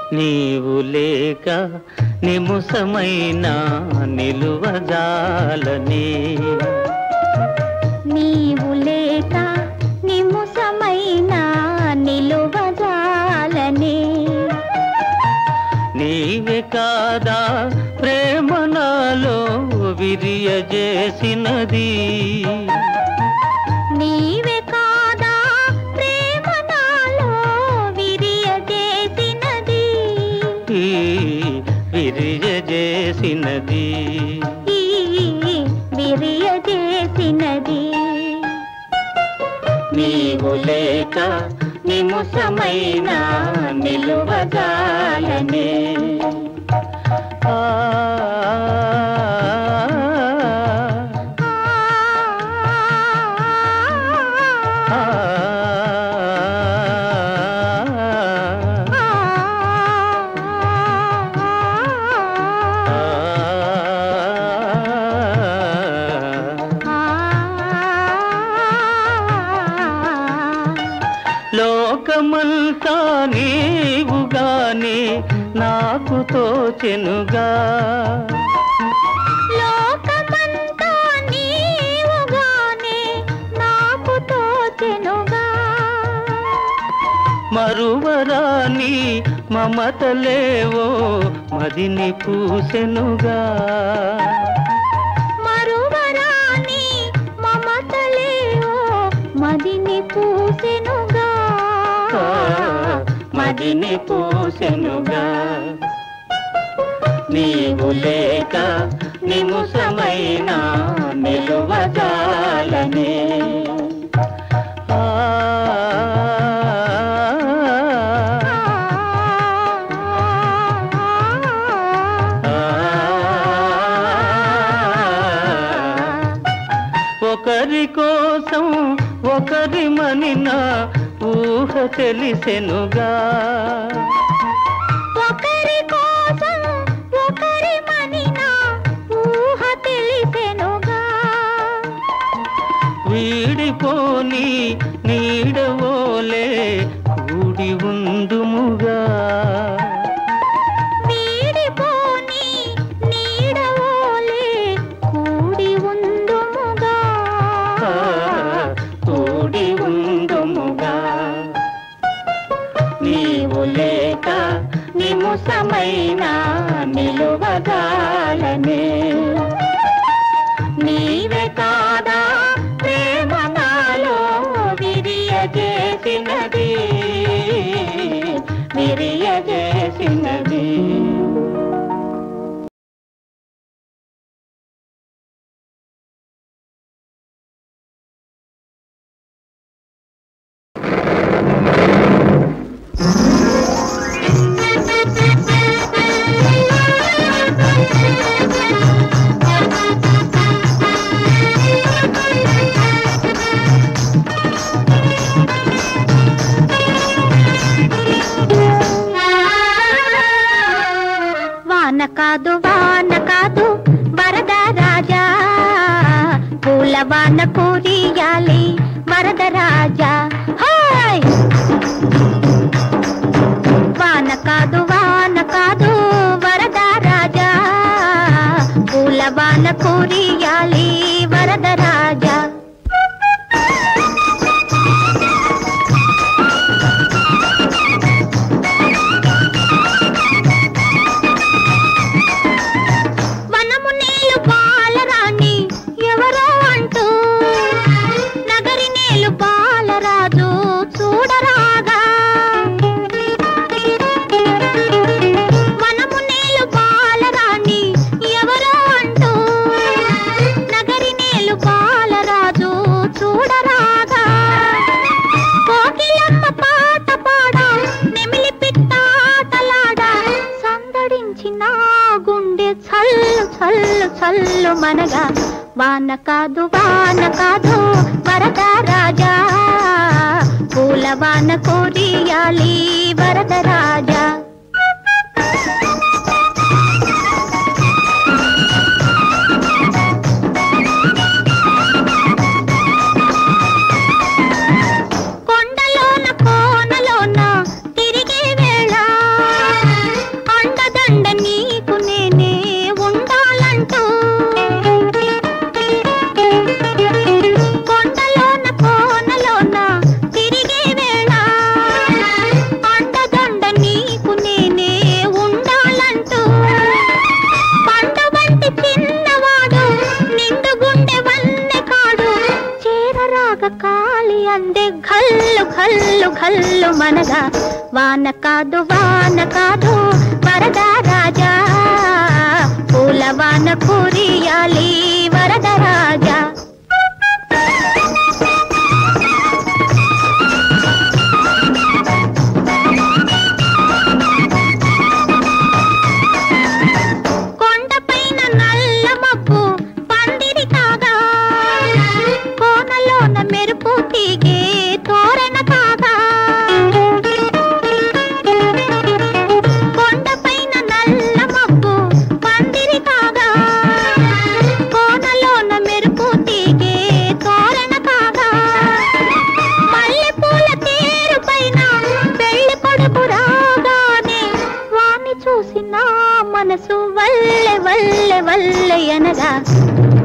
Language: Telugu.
నీవు లేక నిముసమైన నిలువజాలని నీవు లేక నిముసమైన నిలువజాలని నీవే కాదా ప్రేమ నాలో విరియజేసినది నీవే కాదా ప్రేమ నాలో విరియజేసినది ఈ విరియజేసినది ఈ విరియజేసినది నీవు లేక నిముసమైన నిలువజాలని ఆ ఆ, లోకమంతా నీవుగానే నాకు తోచెనుగా లోకమంతా నీవుగానే నాకు తోచెనుగా మరువరాని మమతలేవో మదిని పూసెనుగా మరువరాని మమతలేవో మదిని పూసెనుగా ఆ, మదిని పూసెనుగా నీవు లేక నిముసమైన నిలువజాలని ఆ ఒకరి కోసం ఒకరి మనిన ఊహ తెలిసెనుగా ఒకరి కోసం ఒకరి మనిన ఊహ తెలిసెనుగా వీడిపోని నీడవోలే కూడి ఉందుముగా వీడిపోని నీడవోలే కూడి ఉందుముగా ఆ, కూడి ఉందుముగా నీవు లేక నిముసమైన నిలువగాలనే నీవే కాదా ప్రేమ నాలో విరియజేసినది విరియజేసినది వాన కాదు వాన కాదు వరద రాజా పూల వాన కురియాలి వరద రాజా హాయ్ వాన కాదు వాన కాదు వరద రాజా పూల వాన కురియాలి వరద రాజా వనము నేలు బాలరాణి ఎవరో అంటూ నగరి నేలు బాలరాజు చూడరాగా వనము నేలు బాలరాణి ఎవరో అంటూ నగరి నేలు బాలరాజు చూడరాగా కోకిలమ్మ పాట పాడా నెమిలి పిట్ట ఆటలాడా సందడించిన గుండె చల్లు చల్లు చల్లు మనగా వాన కాదు వాన కాదు వరద రాజా పూల వాన కోరియాలి వరద రాజా కొండలోన కోనలోన తిరిగే వేళ చల్లు మనగా వాన కాదు వాన కాదు వరద రాజా పూల వాన కురియాలి వరద రాజా కొండపైన నల్ల మబ్బు పందిరి కాగా కోనలోన మెరుపు తీగే తోరణ కాగా కొండపైన నల్ల మబ్బు పందిరి కాగా కోనలోన మెరుపు తీగే తోరణ కాగా మల్లెపూల తేరు పైన పెళ్లి కొడుకు రాగానే వాణ్ణి చూసిన మనసు వల్లె వల్లె వల్లె అనగా